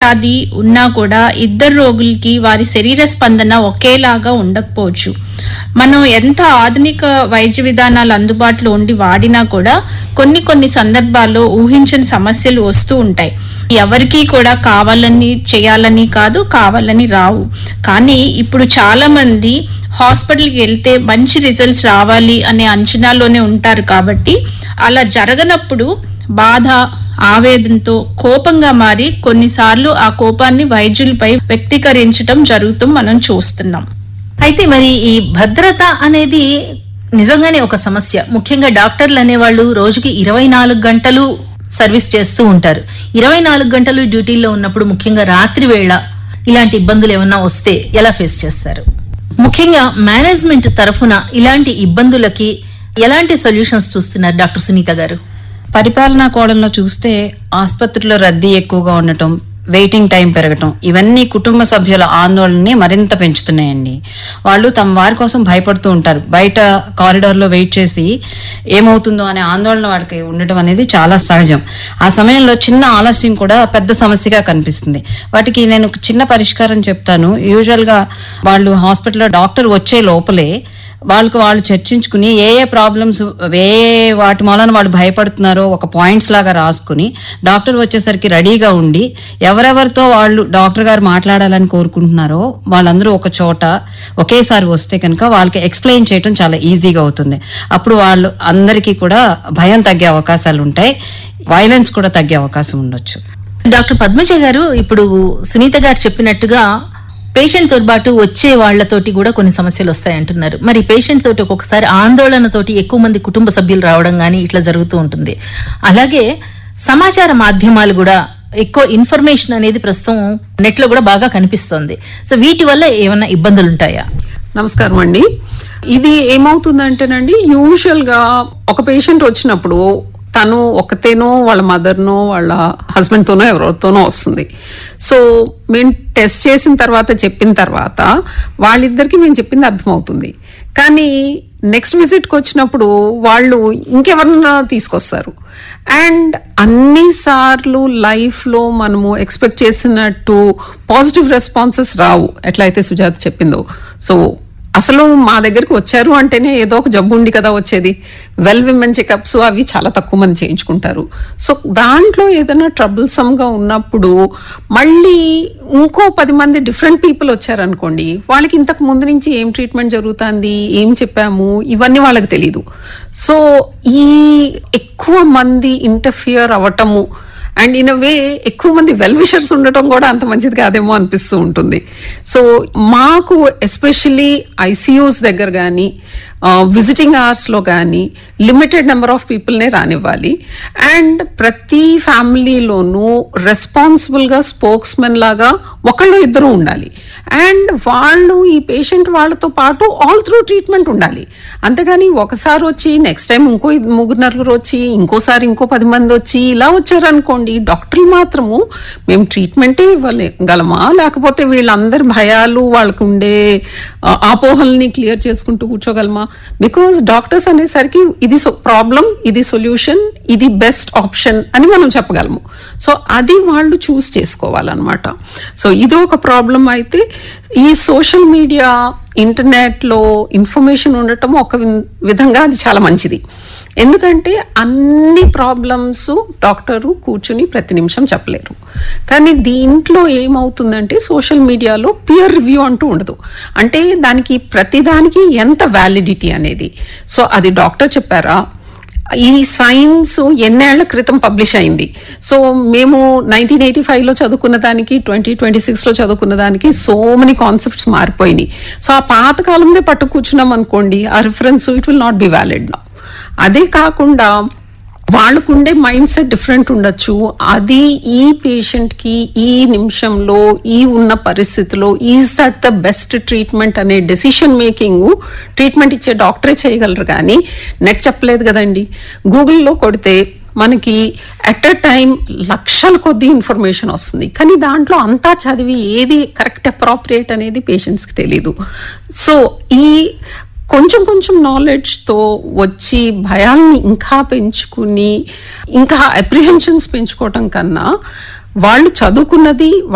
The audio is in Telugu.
వ్యాధి ఉన్నా కూడా ఇద్దరు రోగులకి వారి శరీర స్పందన ఒకేలాగా ఉండకపోవచ్చు మనం ఎంత ఆధునిక వైద్య విధానాలు అందుబాటులో ఉండి వాడినా కూడా కొన్ని కొన్ని సందర్భాల్లో ఊహించని సమస్యలు వస్తూ ఉంటాయి ఎవరికీ కూడా కావాలని చేయాలని కాదు కావాలని రావు కానీ ఇప్పుడు చాలా మంది హాస్పిటల్కి వెళ్తే మంచి రిజల్ట్స్ రావాలి అనే అంచనాలోనే ఉంటారు కాబట్టి అలా జరగనప్పుడు బాధ ఆవేదనతో కోపంగా మారి కొన్నిసార్లు ఆ కోపాన్ని వైద్యులపై వ్యక్తీకరించడం జరుగుతూ మనం చూస్తున్నాం అయితే మరి ఈ భద్రత అనేది నిజంగానే ఒక సమస్య ముఖ్యంగా డాక్టర్లు అనేవాళ్ళు రోజుకి ఇరవై నాలుగు గంటలు సర్వీస్ చేస్తూ ఉంటారు ఇరవై నాలుగు గంటలు డ్యూటీలో ఉన్నప్పుడు ముఖ్యంగా రాత్రి వేళ ఇలాంటి ఇబ్బందులు ఏమన్నా వస్తే ఎలా ఫేస్ చేస్తారు ముఖ్యంగా మేనేజ్మెంట్ తరఫున ఇలాంటి ఇబ్బందులకి ఎలాంటి సొల్యూషన్స్ చూస్తున్నారు డాక్టర్ సునీత గారు పరిపాలనా కోణంలో చూస్తే ఆసుపత్రిలో రద్దీ ఎక్కువగా ఉండటం వెయిటింగ్ టైం పెరగటం ఇవన్నీ కుటుంబ సభ్యుల ఆందోళనని మరింత పెంచుతున్నాయండి వాళ్ళు తమ వారి కోసం భయపడుతూ ఉంటారు బయట కారిడార్ లో వెయిట్ చేసి ఏమవుతుందో అనే ఆందోళన వాళ్ళకి ఉండటం అనేది చాలా సహజం ఆ సమయంలో చిన్న ఆలస్యం కూడా పెద్ద సమస్యగా కనిపిస్తుంది వాటికి నేను ఒక చిన్న పరిష్కారం చెప్తాను యూజువల్ గా వాళ్ళు హాస్పిటల్లో డాక్టర్ వచ్చే లోపలే వాళ్ళకు వాళ్ళు చర్చించుకుని ఏ ఏ ప్రాబ్లమ్స్ ఏ ఏ వాటి మూలన వాళ్ళు భయపడుతున్నారో ఒక పాయింట్స్ లాగా రాసుకుని డాక్టర్ వచ్చేసరికి రెడీగా ఉండి ఎవరెవరితో వాళ్ళు డాక్టర్ గారు మాట్లాడాలని కోరుకుంటున్నారో వాళ్ళందరూ ఒక చోట ఒకేసారి వస్తే కనుక వాళ్ళకి ఎక్స్ప్లెయిన్ చేయడం చాలా ఈజీగా అవుతుంది అప్పుడు వాళ్ళు అందరికీ కూడా భయం తగ్గే అవకాశాలు ఉంటాయి వైలెన్స్ కూడా తగ్గే అవకాశం ఉండొచ్చు డాక్టర్ పద్మజ గారు ఇప్పుడు సునీత గారు చెప్పినట్టుగా పేషెంట్ తో పాటు వచ్చే వాళ్ళతోటి కూడా కొన్ని సమస్యలు వస్తాయి అంటున్నారు మరి పేషెంట్ తోటి ఒక్కొక్కసారి ఆందోళనతోటి ఎక్కువ మంది కుటుంబ సభ్యులు రావడం గానీ ఇట్లా జరుగుతూ ఉంటుంది అలాగే సమాచార మాధ్యమాలు కూడా ఎక్కువ ఇన్ఫర్మేషన్ అనేది ప్రస్తుతం నెట్ లో కూడా బాగా కనిపిస్తోంది సో వీటి వల్ల ఏమైనా ఇబ్బందులు ఉంటాయా నమస్కారం అండి ఇది ఏమవుతుందంటేనండి యూజువల్ గా ఒక పేషెంట్ వచ్చినప్పుడు తను ఒకతేనో వాళ్ళ మదర్నో వాళ్ళ హస్బెండ్ తోనో ఎవరితోనో వస్తుంది సో మేము టెస్ట్ చేసిన తర్వాత చెప్పిన తర్వాత వాళ్ళిద్దరికి మేము చెప్పింది అర్థమవుతుంది కానీ నెక్స్ట్ విజిట్కి వచ్చినప్పుడు వాళ్ళు ఇంకెవరన్నా తీసుకొస్తారు అండ్ అన్ని సార్లు లైఫ్ లో మనము ఎక్స్పెక్ట్ చేసినట్టు పాజిటివ్ రెస్పాన్సెస్ రావు ఎట్లయితే సుజాత చెప్పిందో సో అసలు మా దగ్గరికి వచ్చారు అంటేనే ఏదో ఒక జబ్బు ఉంది కదా వచ్చేది వెల్ విమెన్ చెకప్స్ అవి చాలా తక్కువ మంది చేయించుకుంటారు సో దాంట్లో ఏదైనా ట్రబుల్సమ్ గా ఉన్నప్పుడు మళ్ళీ ఇంకో పది మంది డిఫరెంట్ పీపుల్ వచ్చారనుకోండి వాళ్ళకి ఇంతకు ముందు నుంచి ఏం ట్రీట్మెంట్ జరుగుతుంది ఏం చెప్పాము ఇవన్నీ వాళ్ళకి తెలీదు సో ఈ ఎక్కువ మంది ఇంటర్ఫియర్ అవ్వటము అండ్ ఇన్ వే ఎక్కువ మంది వెల్ విషర్స్ ఉండటం కూడా అంత మంచిది కాదేమో అనిపిస్తూ ఉంటుంది సో మాకు ఎస్పెషల్లీ ఐసీయూస్ దగ్గర కానీ విజిటింగ్ అవర్స్ లో కానీ లిమిటెడ్ నెంబర్ ఆఫ్ పీపుల్నే రానివ్వాలి అండ్ ప్రతి ఫ్యామిలీలోనూ రెస్పాన్సిబుల్ గా స్పోక్స్ మెన్ లాగా ఒకళ్ళు ఇద్దరు ఉండాలి అండ్ వాళ్ళు ఈ పేషెంట్ వాళ్ళతో పాటు ఆల్ త్రూ ట్రీట్మెంట్ ఉండాలి అంతేగాని ఒకసారి వచ్చి నెక్స్ట్ టైం ఇంకో ఇద్- ముగ్గురు నలుగురు వచ్చి ఇంకోసారి ఇంకో పది మంది వచ్చి ఇలా వచ్చారనుకోండి డాక్టర్లు మాత్రము మేము ట్రీట్మెంటే ఇవ్వగలమా లేకపోతే వీళ్ళందరి భయాలు వాళ్ళకు ఉండే ఆ, అపోహల్ని క్లియర్ చేసుకుంటూ కూర్చోగలమా బికాస్ డాక్టర్స్ అనేసరికి ఇది ప్రాబ్లం ఇది సొల్యూషన్ ఇది బెస్ట్ ఆప్షన్ అని మనం చెప్పగలము సో అది వాళ్ళు చూస్ చేసుకోవాలన్నమాట సో ఇది ఒక ప్రాబ్లం అయితే ఈ సోషల్ మీడియా ఇంటర్నెట్ లో ఇన్ఫర్మేషన్ ఉండటం ఒక విన్- విధంగా అది చాలా మంచిది ఎందుకంటే అన్ని ప్రాబ్లమ్స్ డాక్టరు కూర్చుని ప్రతి నిమిషం చెప్పలేరు కానీ దీంట్లో ఏమవుతుందంటే సోషల్ మీడియాలో పియర్ రివ్యూ అంటూ ఉండదు అంటే దానికి ప్రతిదానికి ఎంత వ్యాలిడిటీ అనేది సో అది డాక్టర్ చెప్పారా ఈ సైన్స్ ఎన్నేళ్ల క్రితం పబ్లిష్ అయింది సో మేము నైన్టీన్ ఎయిటీ ఫైవ్ లో చదువుకున్న దానికి ట్వంటీ ట్వంటీ సిక్స్ లో చదువుకున్న దానికి సో మెనీ కాన్సెప్ట్స్ మారిపోయినాయి సో ఆ పాత కాలంలో పట్టు కూర్చున్నాం అనుకోండి ఆ reference it will not be valid నా అదే కాకుండా వాళ్ళకుండే మైండ్ సెట్ డిఫరెంట్ ఉండొచ్చు అది ఈ పేషెంట్ కి ఈ నిమిషంలో ఈ ఉన్న పరిస్థితిలో is that the best treatment అనే డెసిషన్ మేకింగ్ ట్రీట్మెంట్ ఇచ్చే డాక్టరే చేయగలరు కానీ నెట్ చెప్పలేదు కదండి గూగుల్లో కొడితే మనకి అట్ అ టైం లక్షల కొద్ది ఇన్ఫర్మేషన్ వస్తుంది కానీ దాంట్లో అంతా చదివి ఏది కరెక్ట్ అప్రాప్రియేట్ అనేది పేషెంట్స్కి తెలీదు సో ఈ కొంచెం కొంచెం నాలెడ్జ్ తో వచ్చి భయాల్ని ఇంకా పెంచుకుని ఇంకా అప్రిహెన్షన్స్ పెంచుకోవటం కన్నా వాళ్ళు చదువుకున్నది